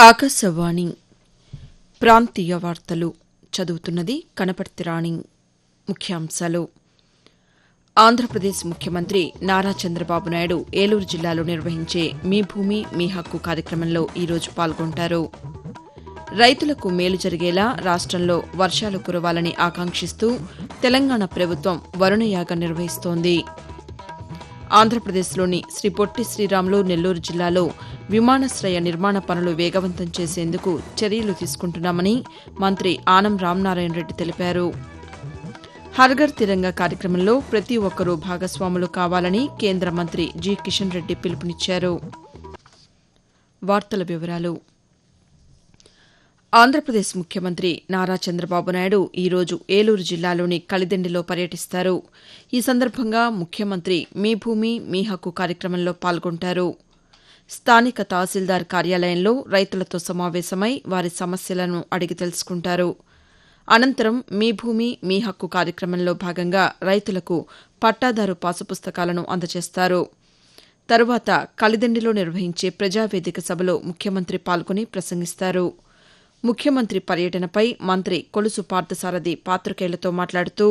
ఆకాశవాణి ప్రాంతీయ వార్తలు చదువుతున్నది కనపర్తి రాణి ముఖ్యాంశాలు ఆంధ్రప్రదేశ్ ముఖ్యమంత్రి నారా చంద్రబాబు నాయుడు ఏలూరు జిల్లాలో నిర్వహించే మీ భూమి మీ హక్కు కార్యక్రమంలో ఈరోజు పాల్గొంటారు రైతులకు మేలు జరిగేలా రాష్టంలో వర్షాలు కురవాలని ఆకాంక్షిస్తూ తెలంగాణ ప్రభుత్వం వరుణయాగం నిర్వహిస్తోంది ఆంధ్రప్రదేశ్లోని శ్రీ పొట్టి శ్రీరాములు నెల్లూరు జిల్లాలో విమానాశ్రయ నిర్మాణ పనులు వేగవంతం చేసేందుకు చర్యలు తీసుకుంటున్నామని మంత్రి ఆనం రామనారాయణ రెడ్డి తెలిపారు హర్ఘర్ తిరంగా కార్యక్రమంలో ప్రతి ఒక్కరూ భాగస్వాములు కావాలని కేంద్ర మంత్రి జి కిషన్ రెడ్డి పిలుపునిచ్చారు వార్తల వివరాలు ఆంధ్రప్రదేశ్ ముఖ్యమంత్రి నారా చంద్రబాబు నాయుడు ఈరోజు ఏలూరు జిల్లాలోని కలిదెండిలో పర్యటిస్తారు ఈ సందర్భంగా ముఖ్యమంత్రి మీ భూమి మీ హక్కు కార్యక్రమంలో పాల్గొంటారు స్థానిక తహసీల్దార్ కార్యాలయంలో రైతులతో సమావేశమై వారి సమస్యలను అడిగి తెలుసుకుంటారు అనంతరం మీ భూమి మీ హక్కు కార్యక్రమంలో భాగంగా రైతులకు పట్టాదారు పాసు పుస్తకాలను అందజేస్తారు తరువాత కలిదెండిలో నిర్వహించే ప్రజావేదిక సభలో ముఖ్యమంత్రి పాల్గొని ప్రసంగిస్తారు ముఖ్యమంత్రి పర్యటనపై మంత్రి కొలుసు పార్థసారథి పాతికేయులతో మాట్లాడుతూ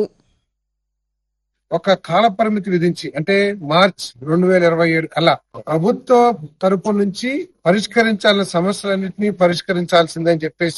ఒక కాల పరిమితి విధించి అంటే మార్చ్ రెండు వేల ఇరవై ఏడు కల్లా ప్రభుత్వ తరపు నుంచి పరిష్కరించాలని సమస్యలన్నింటినీ పరిష్కరించాల్సిందని చెప్పేసి